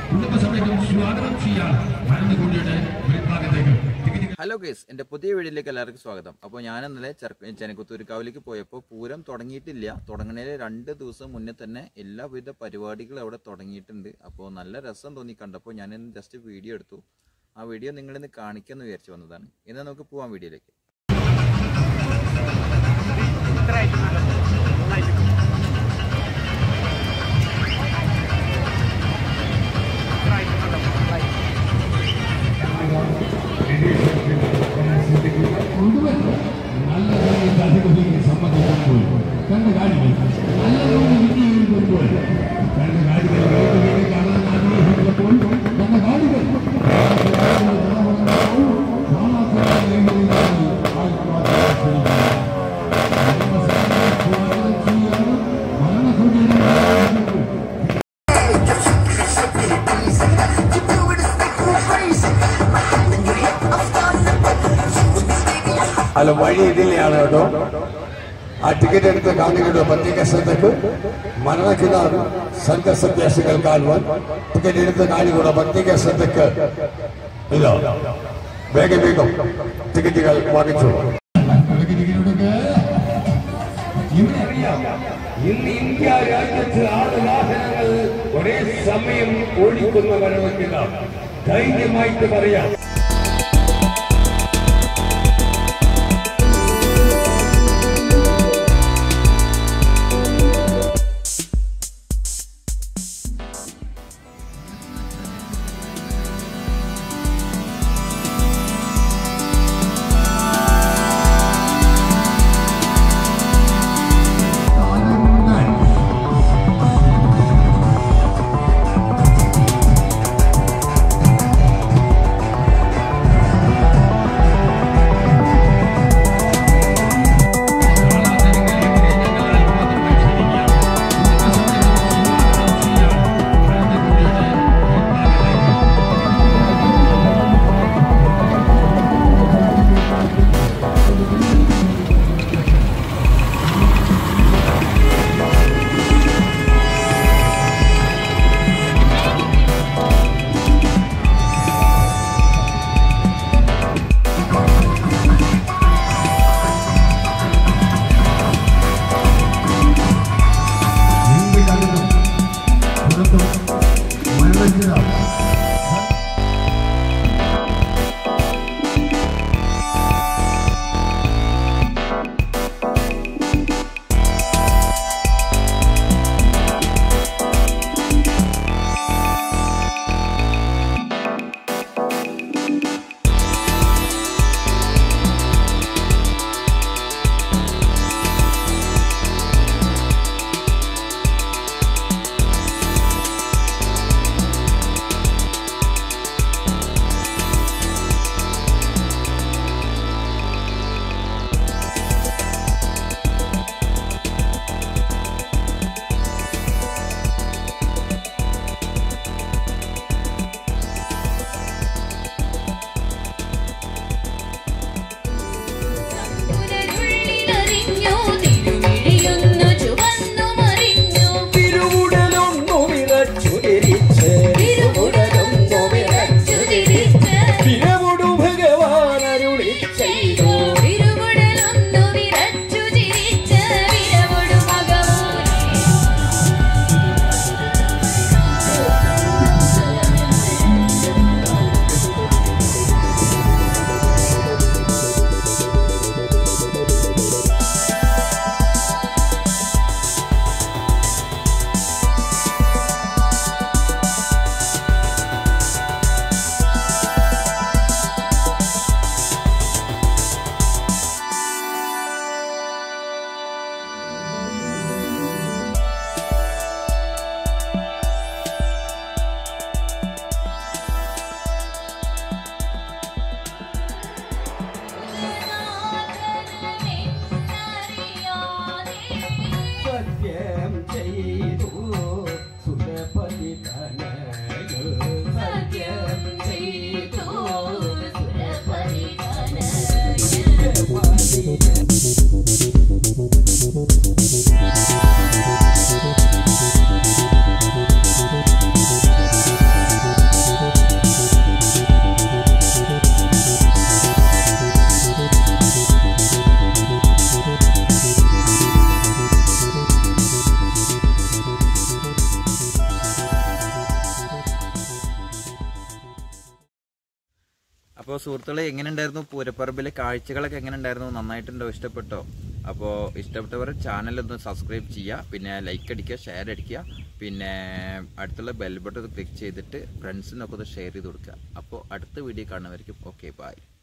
കുടുംബസമേതം സ്വാഗതം ചെയ്യാൻ ഭരണകൂടിയുടെ മേൽഭാഗത്തേക്ക് ടിക്കറ്റ് ഹലോ ഗേസ് എൻ്റെ പുതിയ വീഡിയോയിലേക്ക് എല്ലാവർക്കും സ്വാഗതം അപ്പോൾ ഞാൻ ഇന്നലെ ചെറുക്ക ചെനക്കുത്തൂർക്കാവിലേക്ക് പോയപ്പോൾ പൂരം തുടങ്ങിയിട്ടില്ല തുടങ്ങുന്നതിന് രണ്ട് ദിവസം മുന്നേ തന്നെ എല്ലാവിധ പരിപാടികളും അവിടെ തുടങ്ങിയിട്ടുണ്ട് അപ്പോൾ നല്ല രസം തോന്നി കണ്ടപ്പോൾ ഞാൻ ജസ്റ്റ് വീഡിയോ എടുത്തു ആ വീഡിയോ നിങ്ങളിന്ന് കാണിക്കാമെന്ന് വിചാരിച്ചു വന്നതാണ് ഇന്ന് നമുക്ക് പോവാം വീഡിയോയിലേക്ക് കൊണ്ടുവരുന്നു നല്ല രീതിയിൽ അധികൃതരെ സമ്മതിക്കുമ്പോൾ രണ്ട് കാര്യങ്ങൾ നല്ല രീതിയിൽ കൊണ്ടുപോയി രണ്ട് കാര്യങ്ങൾ വേദിയിൽ കാണാൻ ആഗ്രഹിക്കുമ്പോൾ രണ്ട് കാര്യങ്ങൾ അല്ല വഴി ഇതിലെയാണ് കേട്ടോ ആ ടിക്കറ്റ് എടുത്ത് കാണിക്കുന്ന പ്രത്യേക ശ്രദ്ധക്ക് മരണക്കിനാർ സംഘസന്യാസികൾ കാണുവാൻ ടിക്കറ്റ് എടുത്ത് കാണിക്കുന്ന പ്രത്യേക ശ്രദ്ധക്ക് ഇതോ വേഗം വേഗം ടിക്കറ്റുകൾ വാങ്ങിച്ചു ഇവിടെ അറിയാം ഇന്ന് ഇന്ത്യ രാജ്യത്ത് ആറ് വാഹനങ്ങൾ ഒരേ സമയം ഓടിക്കുന്ന വരവെക്കുക ധൈര്യമായിട്ട് പറയാം പുനരുള്ളിലറിഞ്ഞു തിരുമിഴിയൊന്നു ചുവന്നു മറിഞ്ഞു തിരുവുടലൊന്നു വിറച്ചു തിരിച്ച് തിരുമുടലൊന്നു വിറച്ചു തിരിച്ച് തിരവുടു ഭഗവാൻ അരുളി ചെയ്തു തിരുമുടലൊന്നു വിറച്ചു തിരിച്ച് വിരവൊടു ഭഗവാൻ സത്യം ചെയ്തു സുരപതി തനയ സത്യം ചെയ്തു സുരപരിതനയ ും അപ്പോൾ സുഹൃത്തുക്കളെ എങ്ങനെ ഉണ്ടായിരുന്നു പൂരപ്പറമ്പിലെ കാഴ്ചകളൊക്കെ എങ്ങനെ ഉണ്ടായിരുന്നു നന്നായിട്ടുണ്ടോ ഇഷ്ടപ്പെട്ടോ അപ്പോൾ ഇഷ്ടപ്പെട്ടവർ ചാനൽ ഒന്ന് സബ്സ്ക്രൈബ് ചെയ്യുക പിന്നെ ലൈക്ക് അടിക്കുക ഷെയർ അടിക്കുക പിന്നെ അടുത്തുള്ള ബെൽ ബട്ടൺ ക്ലിക്ക് ചെയ്തിട്ട് ഫ്രണ്ട്സിനൊക്കെ ഒന്ന് ഷെയർ ചെയ്ത് കൊടുക്കുക അപ്പോൾ അടുത്ത വീഡിയോ കാണുന്നവരിക്കും ഓക്കെ ബൈ